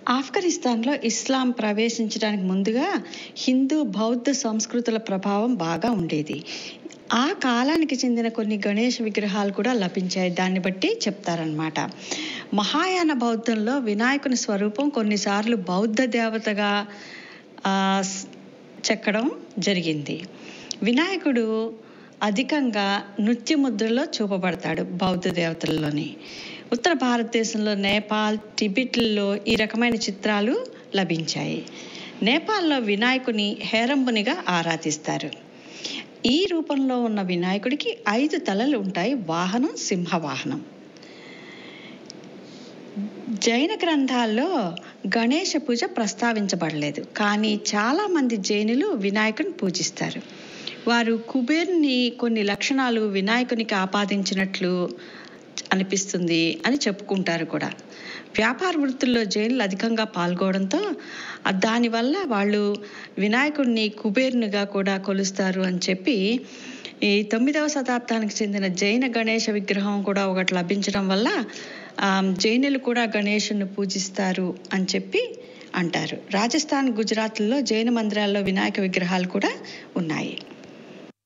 ఆఫ్ఘనిస్తాన్లో ఇస్లాం ప్రవేశించడానికి ముందుగా హిందూ బౌద్ధ సంస్కృతుల ప్రభావం బాగా ఉండేది ఆ కాలానికి చెందిన కొన్ని గణేష్ విగ్రహాలు కూడా లభించాయి దాన్ని బట్టి చెప్తారనమాట మహాయాన బౌద్ధంలో వినాయకుని స్వరూపం కొన్నిసార్లు బౌద్ధ దేవతగా ఆ, స్- చెక్కడం జరిగింది వినాయకుడు అధికంగా నృత్య ముద్రలో చూపబడతాడు బౌద్ధ దేవతల్లోని ఉత్తర భారతదేశంలో నేపాల్ టిబెట్లో ఈ రకమైన చిత్రాలు లభించాయి నేపాల్లో వినాయకుని హేరంబునిగా ఆరాధిస్తారు ఈ రూపంలో ఉన్న వినాయకుడికి ఐదు తలలు ఉంటాయి వాహనం సింహవాహనం జైన గ్రంథాల్లో గణేష పూజ ప్రస్తావించబడలేదు కానీ చాలామంది జైనులు వినాయకుని పూజిస్తారు వారు కుబేర్ని కొన్ని లక్షణాలు వినాయకునికి ఆపాదించినట్లు అనిపిస్తుంది అని చెప్పుకుంటారు కూడా వ్యాపార వృత్తుల్లో జైన్లు అధికంగా పాల్గొనడంతో ఆ దానివల్ల వాళ్ళు వినాయకుడిని కుబేరునిగా కూడా కొలుస్తారు అని చెప్పి ఈ తొమ్మిదవ శతాబ్దానికి చెందిన జైన గణేష విగ్రహం కూడా ఒకటి లభించడం వల్ల ఆ, జైనులు కూడా గణేషుని పూజిస్తారు అని చెప్పి అంటారు రాజస్థాన్ గుజరాత్లో జైన మందిరాల్లో వినాయక విగ్రహాలు కూడా ఉన్నాయి